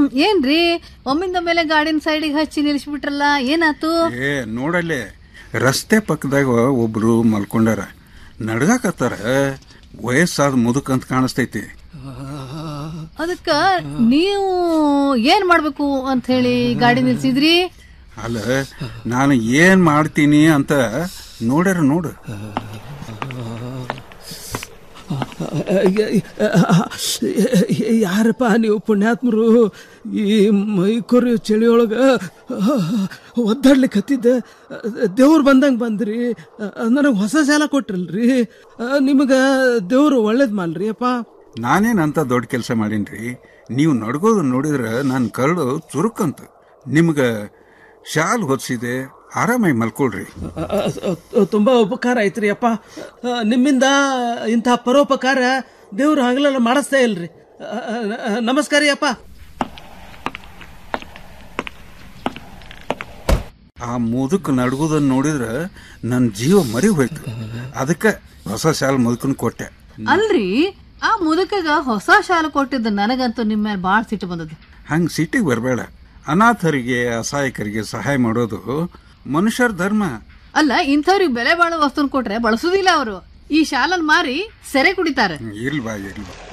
ಏನ್ರಿ ಒಮ್ಮಿಂದ ಮೇಲೆ ಗಾಡಿನ ಸೈಡಿಗೆ ಹಚ್ಚಿ ನಿಲ್ಲಿಸ್ಬಿಟ್ರಲ್ಲ ಏನಾತು ಏ ನೋಡಲ್ಲೇ ರಸ್ತೆ ಪಕ್ಕದಾಗ ಒಬ್ರು ಮಲ್ಕೊಂಡಾರ ನಡ್ಗಾಕತ್ತಾರ ವಯಸ್ಸಾದ ಮುದುಕ್ ಅಂತ ಕಾಣಿಸ್ತೈತಿ ಅದಕ್ಕ ನೀವು ಏನ್ ಮಾಡ್ಬೇಕು ಅಂತ ಹೇಳಿ ಗಾಡಿ ನಿಲ್ಸಿದ್ರಿ ಅಲ್ಲ ನಾನು ಏನ್ ಮಾಡ್ತೀನಿ ಅಂತ ನೋಡ್ಯಾರ ನೋಡು ಯಾರಪ್ಪ ನೀವು ಪುಣ್ಯಾತ್ಮರು ಈ ಮೈಕೊರಿ ಚಳಿಯೊಳಗ ಒದ್ದಾಡ್ಲಿಕ್ಕೆ ಹತ್ತಿದ್ದೆ ದೇವ್ರು ಬಂದಂಗೆ ಬಂದ್ರಿ ನನಗೆ ಹೊಸ ಸಾಲ ಕೊಟ್ರಲ್ರಿ ನಿಮಗೆ ದೇವ್ರು ಒಳ್ಳೇದು ಮಾಡ್ರಿ ಅಪ್ಪ ನಾನೇನಂತ ದೊಡ್ಡ ಕೆಲಸ ಮಾಡೀನ್ರಿ ನೀವು ನಡ್ಗೋದು ನೋಡಿದ್ರೆ ನನ್ನ ಕರಳು ಚುರುಕಂತ ನಿಮ್ಗ ಶಾಲ್ ಹೊತ್ಸಿದೆ ಆರಾಮಾಗಿ ಮಲ್ಕೊಳ್ರಿ ತುಂಬ ಉಪಕಾರ ಐತ್ರಿ ಅಪ್ಪ ನಿಮ್ಮಿಂದ ಇಂಥ ಪರೋಪಕಾರ ದೇವ್ರು ಹಗಲೆಲ್ಲ ಮಾಡಿಸ್ತಾ ಇಲ್ರಿ ನಮಸ್ಕಾರ ರೀ ಅಪ್ಪ ಆ ಮುದುಕ್ ನಡ್ಗೋದನ್ನ ನೋಡಿದ್ರೆ ನನ್ನ ಜೀವ ಮರಿ ಹೋಯ್ತು ಅದಕ್ಕೆ ಹೊಸ ಶಾಲ್ ಮುದುಕನ್ ಕೊಟ್ಟೆ ಅಲ್ರಿ ಆ ಮುದುಕಗ ಹೊಸ ಶಾಲೆ ಕೊಟ್ಟಿದ್ದ ನನಗಂತೂ ನಿಮ್ಮ ಮೇಲೆ ಬಾಳ್ ಸಿಟ್ಟು ಬಂದದ ಹಂಗೆ ಸಿಟಿಗೆ ಬರಬೇಡ ಅನಾಥರಿಗೆ ಅಸಹಾಯಕರಿಗೆ ಸಹಾಯ ಮಾಡೋದು ಮನುಷ್ಯರ ಧರ್ಮ ಅಲ್ಲ ಇಂಥವ್ರಿಗೆ ಬೆಲೆ ಬಾಳೋ ವಸ್ತುನ್ ಕೊಟ್ರೆ ಬಳಸುದಿಲ್ಲ ಅವರು ಈ ಶಾಲನ್ ಮಾರಿ ಸೆರೆ ಕುಡಿತಾರೆ ಇಲ್ವಾ ಇಲ್ವಾ